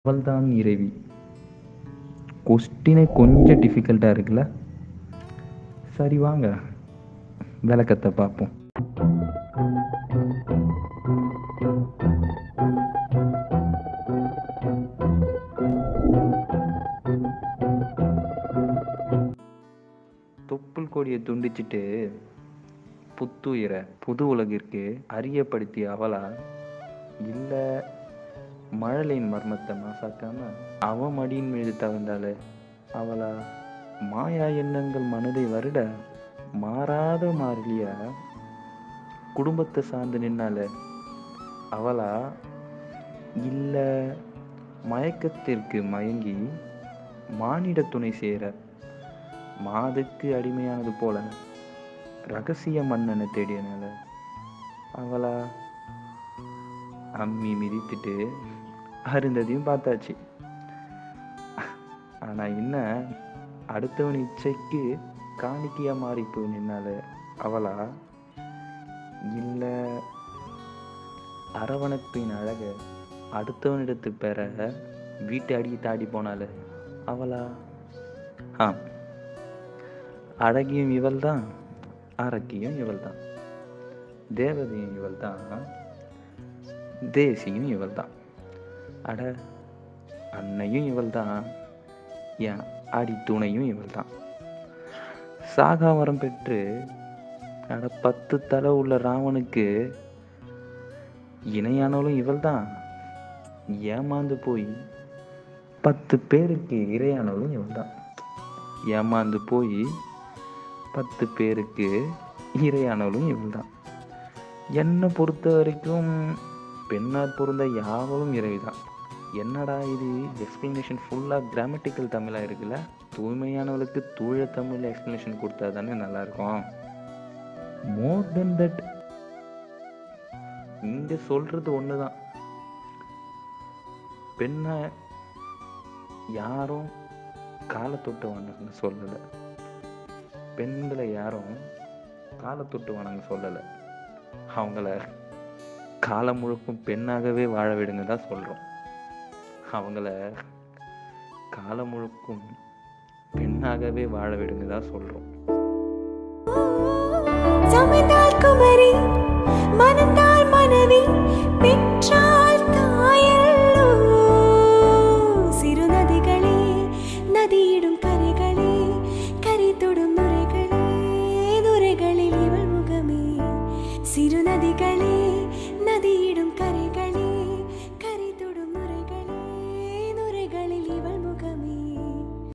அவள்தான் இறைவி கொஸ்டினே கொஞ்சம் டிஃபிகல்ட்டாக இருக்குல்ல சரி வாங்க விளக்கத்தை பார்ப்போம் தொப்புள் கொடியை துண்டிச்சிட்டு புத்துயிரை புது உலகிற்கு அறியப்படுத்திய அவளா இல்லை மழலையின் மர்மத்தை மாசாக்காம அவ மடியின் மீது தவழ்ந்தாளே அவளா மாயா எண்ணங்கள் மனதை வருட மாறாத மாறிலியா குடும்பத்தை சார்ந்து நின்னாலே அவளா இல்ல மயக்கத்திற்கு மயங்கி மானிட துணை சேர மாதுக்கு அடிமையானது போல ரகசிய மன்னனை தேடியனால அவளா அம்மி மிதித்துட்டு அருந்ததையும் பார்த்தாச்சு ஆனா என்ன அடுத்தவன் இச்சைக்கு காணிக்கையா மாறி போய் நின்னால அவளா இல்ல அரவணைப்பின் அழக அடுத்தவனிடத்து பெற வீட்டை அடி தாடி போனால அவளா ஆ அழகியும் இவள் தான் அரக்கியும் இவள் தான் தேவதையும் இவள் தான் தேசியும் இவள் தான் அட அன்னையும் இவள் தான் என் அடி துணையும் இவள் தான் சாகாவரம் பெற்று அட பத்து தலை உள்ள ராவனுக்கு இணையானவளும் இவள் தான் ஏமாந்து போய் பத்து பேருக்கு இரையானவளும் இவள் தான் ஏமாந்து போய் பத்து பேருக்கு இரையானவளும் இவள் தான் என்னை பொறுத்த வரைக்கும் பெண்ணார் பொருந்த யாவலும் இறைவிதான் என்னடா இது எக்ஸ்பிளனேஷன் ஃபுல்லாக கிராமட்டிக்கல் தமிழாக இருக்குல்ல தூய்மையானவளுக்கு தூய தமிழில் எக்ஸ்பிளனேஷன் கொடுத்தா தானே நல்லாயிருக்கும் மோர் தென் தட் இங்கே சொல்கிறது ஒன்று தான் பெண்ணை யாரும் காலத்தொட்டு வணங்க சொல்லலை பெண்களை யாரும் காலத்தொட்டு வணங்க சொல்லலை அவங்கள காலம் முழுக்கும் பெண்ணாகவே வாழ விடுங்க தான் சொல்கிறோம் அவங்கள காலம் முழுக்கும் பெண்ணாகவே வாழ விடுங்க தான் சொல்கிறோம் சமைந்தால் குமரி மணந்தால் மனைவி பெண்